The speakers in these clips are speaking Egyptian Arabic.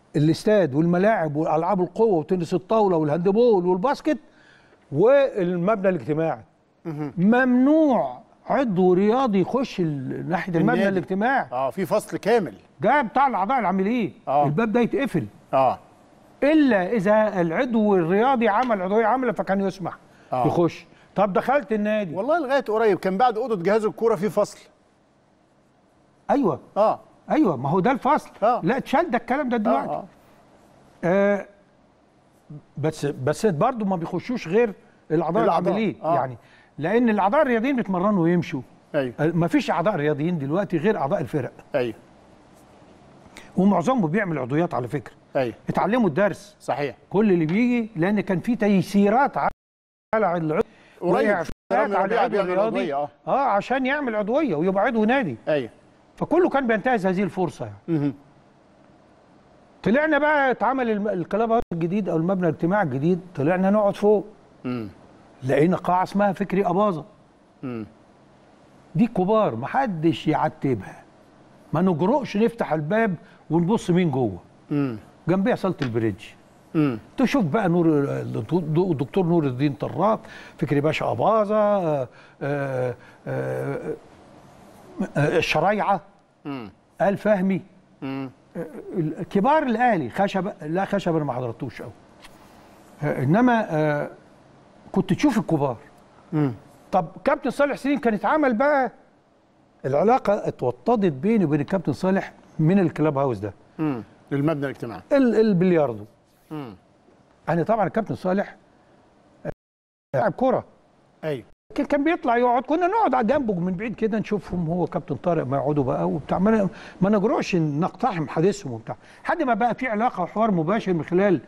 الاستاد والملاعب والالعاب القوه وتنس الطاوله والهاندبول والباسكت والمبنى الاجتماعي ممنوع عضو رياضي يخش ال- ناحيه المبنى النادي. الاجتماعي اه في فصل كامل ده بتاع الاعضاء العاملين آه. الباب ده يتقفل اه الا اذا العضو الرياضي عمل عضويه عامله فكان يسمح آه. يخش طب دخلت النادي والله لغايه قريب كان بعد اوضه جهاز الكوره في فصل ايوه اه ايوه ما هو ده الفصل آه. لا اتشال ده الكلام ده اه, دلوقتي آه. آه بس بس برضه ما بيخشوش غير الاعضاء الأعضاء، العاملين آه. يعني لان الاعضاء الرياضيين بيتمرنوا ويمشوا ايوه ما فيش اعضاء رياضيين دلوقتي غير اعضاء الفرق ايوه ومعظمهم بيعمل عضويات على فكره ايوه اتعلموا الدرس صحيح كل اللي بيجي لان كان في تيسيرات على العضو قريب وإعفاءات رامي على ربيعة العضو بيعمل الرياضي عضوية، اه. اه عشان يعمل عضويه ويبقى عضو نادي ايوه فكله كان بينتهز هذه الفرصه يعني مهم. طلعنا بقى اتعمل الم- الكلاب هاوس الجديد او المبنى الاجتماعي الجديد طلعنا نقعد فوق مم. لقينا قاعه اسمها فكري اباظه مم. دي كبار محدش يعتبها ما نجرؤش نفتح الباب ونبص مين جوه مم. جنبيها صاله البريدج مم. تشوف بقى نور الدكتور نور الدين طراف فكري باشا اباظه آه، آه، آه، آه، الشرايعه مم. آل فهمي مم. كبار الاهلي خشب لا خشب انا ما حضرتوش قوي انما آه، كنت تشوف الكبار مم. طب كابتن صالح سليم كان اتعمل بقى العلاقه اتوطدت بيني وبين الكابتن صالح من الكلاب هاوس ده مم. المبنى الاجتماعي ال- البلياردو مم. يعني طبعا الكابتن صالح آه، لاعب كوره ايوه كان- كان بيطلع يقعد كنا نقعد على جنبه من بعيد كده نشوفهم هو كابتن طارق ما يقعدوا بقى وبتاع ما ن- ما نجرؤش نقتحم حديثهم وبتاع لحد ما بقى في علاقه وحوار مباشر من خلال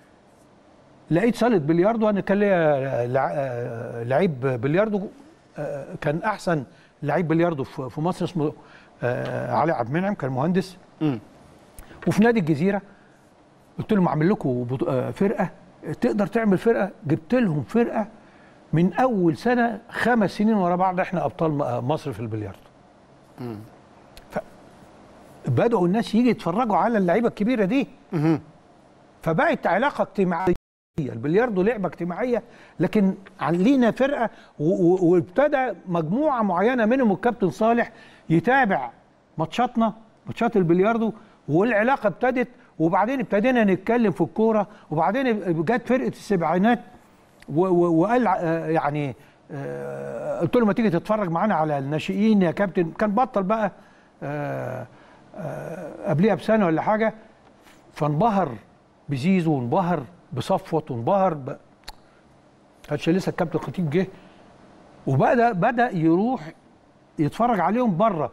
لقيت صاله بلياردو انا كان ليا لع- آه، لعيب بلياردو آه، كان احسن لعيب بلياردو في في مصر اسمه آه، علي عبد المنعم كان مهندس مم. وفي نادي الجزيره قلت لهم اعمل لكم بط- آه، فرقه تقدر تعمل فرقه جبت لهم فرقه من اول سنه خمس سنين ورا بعض احنا ابطال م- آه، مصر في البلياردو ف بداوا الناس يجي يتفرجوا على اللعيبه الكبيره دي مهم. فبقت علاقه اجتماعيه البلياردو لعبه اجتماعيه لكن عن- لينا فرقه و- و- وابتدى مجموعه معينه منهم الكابتن صالح يتابع ماتشاتنا ماتشات البلياردو والعلاقه ابتدت وبعدين ابتدينا نتكلم في الكوره وبعدين جت فرقه السبعينات و- و- وقال آه، يعني آه، قلت له ما تيجي تتفرج معانا على الناشئين يا كابتن كان بطل بقى آه، آه، قبليها بسنه ولا حاجه فانبهر بزيزو وانبهر بصفوت وانبهر ب... كانش لسه الكابتن الخطيب جه وبدا بدا يروح يتفرج عليهم بره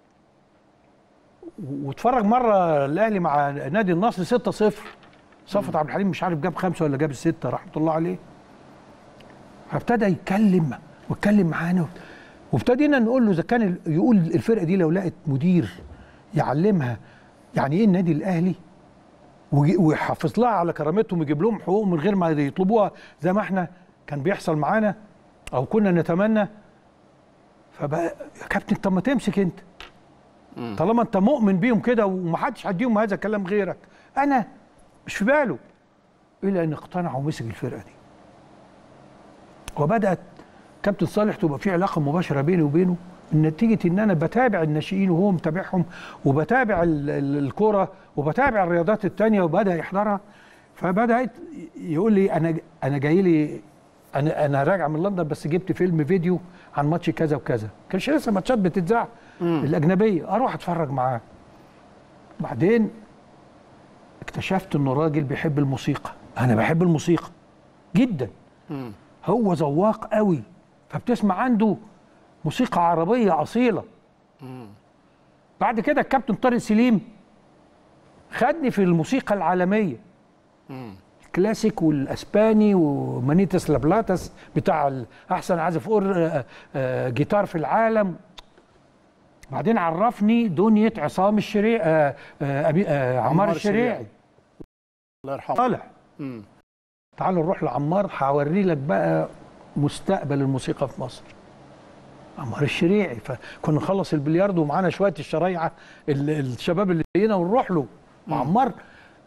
واتفرج مره الاهلي مع نادي النصر 6-0 صفوت عبد الحليم مش عارف جاب خمسه ولا جاب السته رحمه الله عليه فابتدى يتكلم ويتكلم معانا وابتدينا نقول له اذا كان ال- يقول الفرقه دي لو لقت مدير يعلمها يعني ايه النادي الاهلي ويجي- ويحافظ لها على كرامتهم ويجيب لهم حقوق من غير ما يطلبوها زي ما احنا كان بيحصل معانا او كنا نتمنى فبقى يا كابتن طب ما تمسك انت طالما انت مؤمن بيهم كده ومحدش هيديهم هذا الكلام غيرك انا مش في باله الى ان اقتنع ومسك الفرقه دي وبدات كابتن صالح تبقى في علاقه مباشره بيني وبينه نتيجه ان انا بتابع الناشئين وهو متابعهم وبتابع ال- ال- الكوره وبتابع الرياضات التانية وبدا يحضرها فبدات يقول لي انا انا جاي لي انا انا راجع من لندن بس جبت فيلم فيديو عن ماتش كذا وكذا كانش لسه ماتشات بتتذاع الاجنبيه اروح اتفرج معاه بعدين اكتشفت انه راجل بيحب الموسيقى انا بحب الموسيقى جدا هو ذواق قوي فبتسمع عنده موسيقى عربيه اصيله بعد كده الكابتن طارق سليم خدني في الموسيقى العالميه الكلاسيك والاسباني ومانيتس لابلاتس بتاع ال- احسن عازف اور آه، آه، جيتار في العالم بعدين عرفني دنيا عصام الشريعي آه، آه، أبي- آه، عمار عمار الشريعي الشريعي. الله يرحمه طالع مم. تعالوا نروح لعمار هوري لك بقى مستقبل الموسيقى في مصر عمار الشريعي فكنا نخلص البلياردو ومعانا شويه الشرايعه ال- الشباب اللي زينا ونروح له وعمار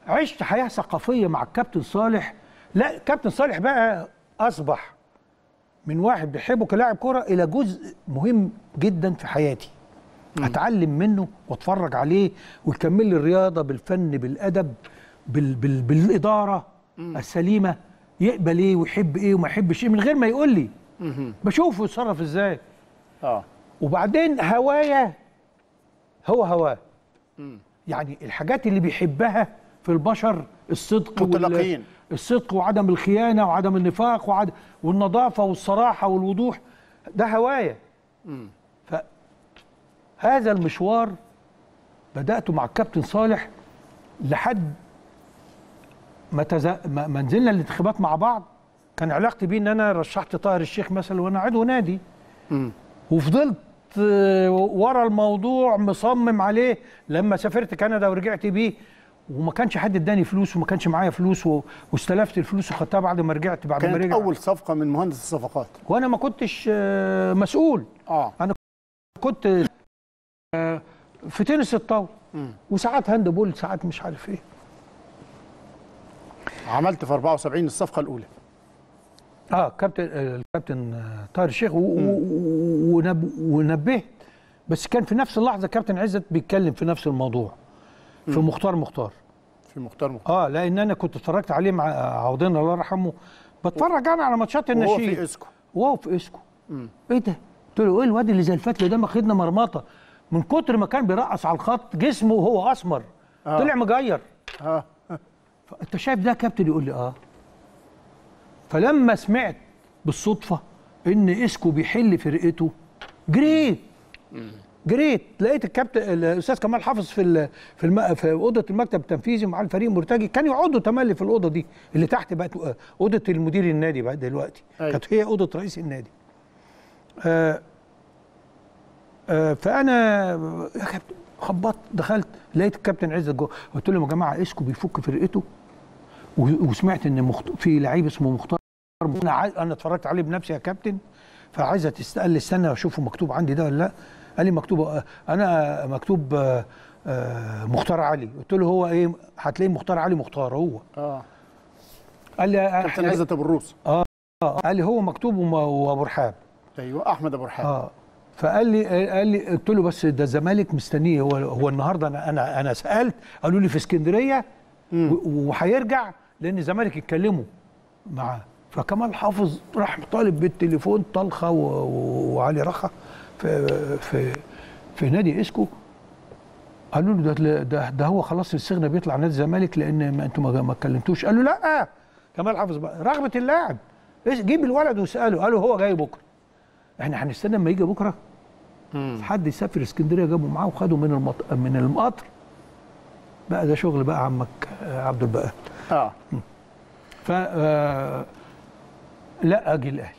عشت حياه ثقافيه مع الكابتن صالح لا كابتن صالح بقى اصبح من واحد بيحبه كلاعب كره الى جزء مهم جدا في حياتي اتعلم منه واتفرج عليه ويكمل لي الرياضه بالفن بالادب بال بال بالاداره السليمه يقبل ايه ويحب ايه وما يحبش ايه من غير ما يقول لي بشوفه يتصرف ازاي اه وبعدين هوايا هو هواه يعني الحاجات اللي بيحبها في البشر الصدق وال- متلاقيين. الصدق وعدم الخيانه وعدم النفاق وعدم والنظافه والصراحه والوضوح ده هوايا فهذا المشوار بداته مع الكابتن صالح لحد ما, تز... ما ما نزلنا الانتخابات مع بعض كان علاقتي بيه ان انا رشحت طاهر الشيخ مثلا وانا عضو نادي وفضلت آه، ورا الموضوع مصمم عليه لما سافرت كندا ورجعت بيه وما كانش حد اداني فلوس وما كانش معايا فلوس و... واستلفت الفلوس وخدتها بعد ما رجعت بعد ما كانت رجع اول صفقه من مهندس الصفقات وانا ما كنتش آه، مسؤول اه كنت آه، في تنس الطاوله وساعات هاند بول ساعات مش عارف ايه عملت في 74 الصفقه الاولى اه كابتن آه، الكابتن آه، طاهر الشيخ و- و- ونب- ونبهت بس كان في نفس اللحظه كابتن عزت بيتكلم في نفس الموضوع في مختار مختار في مختار مختار اه لان انا كنت اتفرجت عليه مع عوضين الله يرحمه بتفرج انا على ماتشات وهو الناشئين في اسكو وهو في اسكو ايه ده؟ قلت له ايه الواد اللي زي الفتله ده ماخدنا مرمطه من كتر ما كان بيرقص على الخط جسمه وهو اسمر آه. طلع مجير اه انت شايف ده يا كابتن يقول لي اه فلما سمعت بالصدفه ان اسكو بيحل فرقته جريت جريت لقيت الكابتن الاستاذ كمال حافظ في ال- في الم... في اوضه المكتب التنفيذي مع الفريق مرتجي كان يقعدوا تملي في الاوضه دي اللي تحت بقت آه، اوضه المدير النادي بقى دلوقتي أيوة. كانت هي اوضه رئيس النادي آه آه فانا يا كابتن خبطت دخلت لقيت الكابتن عزت جوه قلت لهم يا جماعه اسكو بيفك فرقته و- وسمعت ان مخت... في لعيب اسمه مختار انا عايز انا اتفرجت عليه بنفسي يا كابتن فعايزه تستقل استنى اشوفه مكتوب عندي ده ولا لا قال لي مكتوب آه، انا مكتوب آه، آه، مختار علي قلت له هو ايه هتلاقيه مختار علي مختار هو اه قال لي كابتن احنا عزت ابو الروس آه قال لي هو مكتوب وما- وابو رحاب ايوه احمد ابو رحاب اه فقال لي قال لي قلت له بس ده الزمالك مستنيه هو هو النهارده انا انا انا سالت قالوا لي في اسكندريه و- وهيرجع لان الزمالك يتكلموا معاه فكمال حافظ راح طالب بالتليفون طلخه و- و- وعلي رخا في في في نادي اسكو قالوا له ده ده, ده هو خلاص الاستغنى بيطلع نادي الزمالك لان ما انتوا ما ما اتكلمتوش قالوا لا كمال حافظ بقى رغبه اللاعب إيش- جيب الولد واساله قالوا هو جاي بكره احنا هنستنى اما يجي بكره حد يسافر اسكندريه جابه معاه وخده من المط... من القطر بقى ده شغل بقى عمك آه، عبد البقى اه ف آه، لا اجي الاهلي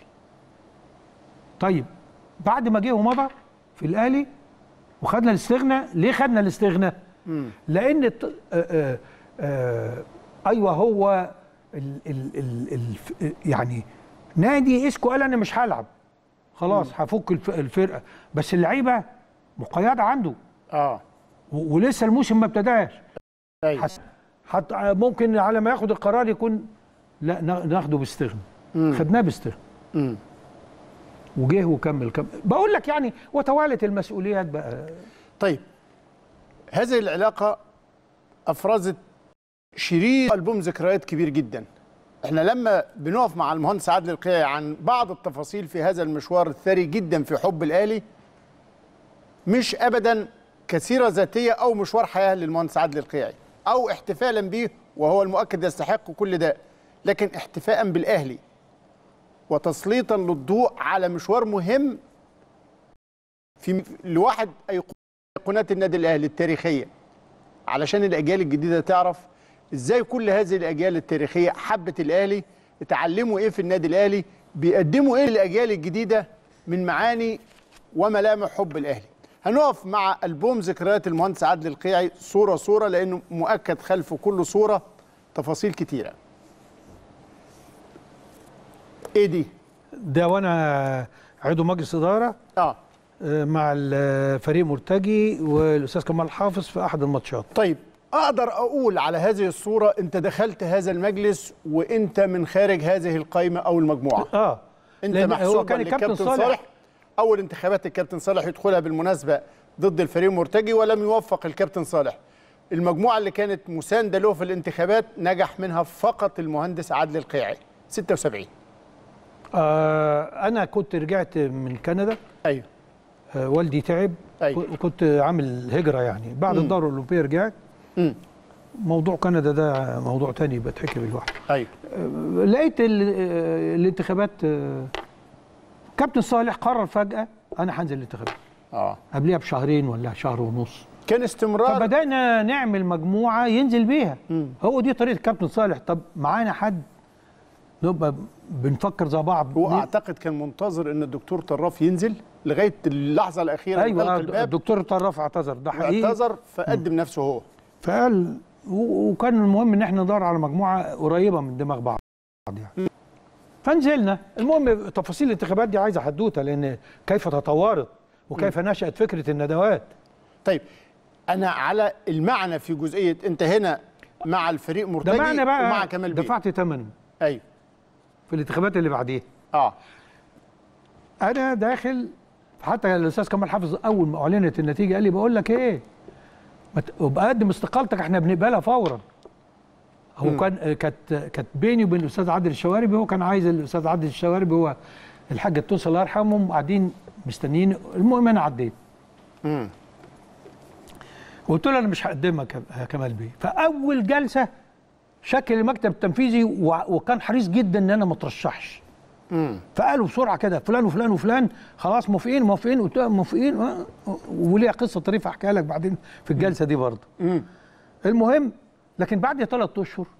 طيب بعد ما جه ومضى في الاهلي وخدنا الاستغناء ليه خدنا الاستغناء لان الت... آه آه آه ايوه هو ال... ال... ال... ال... يعني نادي اسكو قال انا مش هلعب خلاص هفك الف... الفرقه بس اللعيبه مقيده عنده اه و... ولسه الموسم ما ابتداش ايوه حس... حت... ممكن على ما ياخد القرار يكون لا نا- ناخده باستغنى خدناه باستغنى مم. وجه وكمل كمل بقول لك يعني وتوالت المسؤوليات بقى طيب هذه العلاقة أفرزت شريط ألبوم ذكريات كبير جدا احنا لما بنقف مع المهندس عادل القيعي عن بعض التفاصيل في هذا المشوار الثري جدا في حب الآلي مش أبدا كسيرة ذاتية أو مشوار حياة للمهندس عادل القيعي أو احتفالا به وهو المؤكد يستحق كل ده لكن احتفاء بالأهلي وتسليطا للضوء على مشوار مهم في لواحد ايقونات النادي الاهلي التاريخيه علشان الاجيال الجديده تعرف ازاي كل هذه الاجيال التاريخيه حبت الاهلي اتعلموا ايه في النادي الاهلي بيقدموا ايه للاجيال الجديده من معاني وملامح حب الاهلي هنقف مع البوم ذكريات المهندس عادل القيعي صوره صوره لانه مؤكد خلف كل صوره تفاصيل كتيره ايه دي ده وانا عضو مجلس اداره اه آه، مع الفريق مرتجي والاستاذ كمال حافظ في احد الماتشات طيب اقدر اقول على هذه الصوره انت دخلت هذا المجلس وانت من خارج هذه القائمه او المجموعه اه انت لأن محسوب هو كان الكابتن صالح اول انتخابات الكابتن صالح يدخلها بالمناسبه ضد الفريق مرتجي ولم يوفق الكابتن صالح المجموعه اللي كانت مسانده له في الانتخابات نجح منها فقط المهندس عادل القيعي 76 آه انا كنت رجعت من كندا ايوه آه والدي تعب أيوة. وكنت عامل هجره يعني بعد الدوره الاولمبيه رجعت امم موضوع كندا ده موضوع تاني بتحكي لوحده ايوه آه، لقيت ال- آه، الانتخابات آه، كابتن صالح قرر فجاه انا هنزل الانتخابات اه قبلها بشهرين ولا شهر ونص كان استمرار فبدانا نعمل مجموعه ينزل بيها مم. هو دي طريقه كابتن صالح طب معانا حد نبقى بنفكر زي بعض واعتقد كان منتظر ان الدكتور طراف ينزل لغايه اللحظه الاخيره من غلق ايوه الباب الدكتور طرف اعتذر ده حقيقي واعتذر فقدم نفسه هو فقال و- وكان المهم ان احنا ندور على مجموعه قريبه من دماغ بعض يعني فنزلنا المهم تفاصيل الانتخابات دي عايزه حدوته لان كيف تطورت وكيف نشات فكره الندوات طيب انا على المعنى في جزئيه انت هنا مع الفريق ده مرتجي معنى ومع بقى كمال بيه دفعت ثمنه ايوه في الانتخابات اللي بعديها اه انا داخل حتى الاستاذ كمال حافظ اول ما اعلنت النتيجه قال لي بقول لك ايه ما ت- ابقى قدم استقالتك احنا بنقبلها فورا هو كان كانت كانت بيني وبين الاستاذ عادل الشواربي هو كان عايز الاستاذ عادل الشواربي هو الحاج التونسي الله يرحمهم قاعدين مستنيين المهم انا عديت امم قلت له انا مش هقدمها كم- يا كمال بيه فاول جلسه شكل المكتب التنفيذي وع- وكان حريص جدا ان انا ما اترشحش امم فقالوا بسرعه كده فلان وفلان وفلان خلاص موافقين موافقين قلت لهم موافقين آه، وليها قصه طريفه احكيها لك بعدين في الجلسه دي برضه امم المهم لكن بعد ثلاث اشهر